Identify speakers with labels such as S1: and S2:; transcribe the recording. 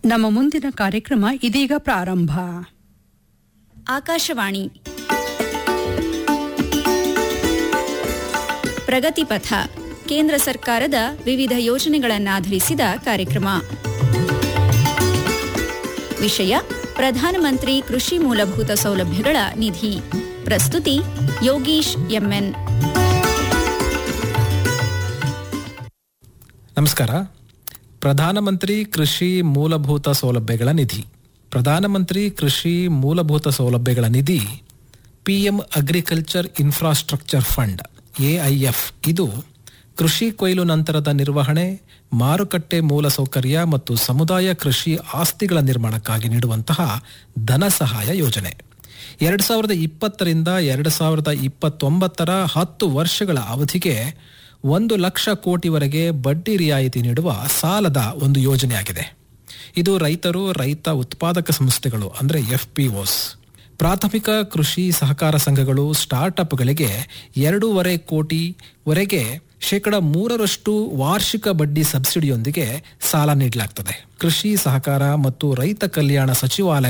S1: ನಮ್ಮ ಮುಂದಿನ ಕಾರ್ಯಕ್ರಮ ಇದೀಗ ಪ್ರಾರಂಭ
S2: ಆಕಾಶವಾಣಿ ಪ್ರಗತಿ ಪಥ ಕೇಂದ್ರ ಸರ್ಕಾರದ ವಿವಿಧ ಯೋಜನೆಗಳನ್ನಾಧರಿಸಿದ ಕಾರ್ಯಕ್ರಮ ವಿಷಯ ಪ್ರಧಾನಮಂತ್ರಿ ಕೃಷಿ ಮೂಲಭೂತ ಸೌಲಭ್ಯಗಳ ನಿಧಿ ಪ್ರಸ್ತುತಿ ಯೋಗೀಶ್ ಎಂಎನ್
S3: ನಮಸ್ಕಾರ ಪ್ರಧಾನಮಂತ್ರಿ ಕೃಷಿ ಮೂಲಭೂತ ಸೌಲಭ್ಯಗಳ ನಿಧಿ ಪ್ರಧಾನಮಂತ್ರಿ ಕೃಷಿ ಮೂಲಭೂತ ಸೌಲಭ್ಯಗಳ ನಿಧಿ PM agriculture infrastructure fund AIF ಇದು ಕೃಷಿ ಕೊಯ್ಲು ನಂತರದ ನಿರ್ವಹಣೆ ಮಾರುಕಟ್ಟೆ ಮೂಲಸೌಕರ್ಯ ಮತ್ತು ಸಮುದಾಯ ಕೃಷಿ ಆಸ್ತಿಗಳ ನಿರ್ಮಾಣಕ್ಕಾಗಿ ನೀಡುವಂತಹ ಧನ ಸಹಾಯ ಯೋಜನೆ ಎರಡು ಸಾವಿರದ ಇಪ್ಪತ್ತರಿಂದ ಎರಡು ಸಾವಿರದ ಇಪ್ಪತ್ತೊಂಬತ್ತರ ಹತ್ತು ವರ್ಷಗಳ ಅವಧಿಗೆ ಒಂದು ಲಕ್ಷ ಕೋಟಿವರೆಗೆ ಬಡ್ಡಿ ರಿಯಾಯಿತಿ ನೀಡುವ ಸಾಲದ ಒಂದು ಯೋಜನೆಯಾಗಿದೆ ಇದು ರೈತರು ರೈತ ಉತ್ಪಾದಕ ಸಂಸ್ಥೆಗಳು ಅಂದರೆ ಎಫ್ ಪಿ ಓಸ್ ಪ್ರಾಥಮಿಕ ಕೃಷಿ ಸಹಕಾರ ಸಂಘಗಳು ಸ್ಟಾರ್ಟ್ಅಪ್ಗಳಿಗೆ ಎರಡೂವರೆ ಕೋಟಿವರೆಗೆ ಶೇಕಡ ಮೂರರಷ್ಟು ವಾರ್ಷಿಕ ಬಡ್ಡಿ ಸಬ್ಸಿಡಿಯೊಂದಿಗೆ ಸಾಲ ನೀಡಲಾಗ್ತದೆ ಕೃಷಿ ಸಹಕಾರ ಮತ್ತು ರೈತ ಕಲ್ಯಾಣ ಸಚಿವಾಲಯ